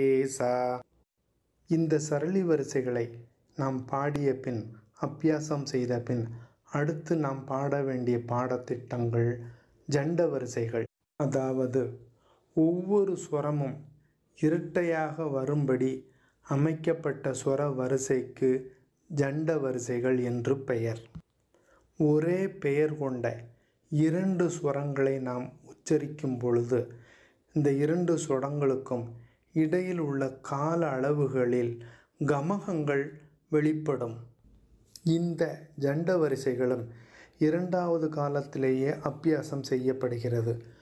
ஏசா இந்த சரளி வரிசைகளை நாம் பாடிய பின் அபியாசம் செய்த பின் அடுத்து நாம் பாட வேண்டிய பாடத்திட்டங்கள் ஜண்ட வரிசைகள் அதாவது ஒவ்வொரு ஸ்வரமும் இரட்டையாக வரும்படி அமைக்கப்பட்ட ஸ்வர வரிசைக்கு ஜண்ட வரிசைகள் என்று பெயர் ஒரே பெயர் கொண்ட இரண்டு ஸ்வரங்களை நாம் உச்சரிக்கும் பொழுது இந்த இரண்டு சுரங்களுக்கும் இடையில் உள்ள கால அளவுகளில் கமகங்கள் வெளிப்படும் இந்த ஜண்ட வரிசைகளும் இரண்டாவது காலத்திலேயே அபியாசம் செய்யப்படுகிறது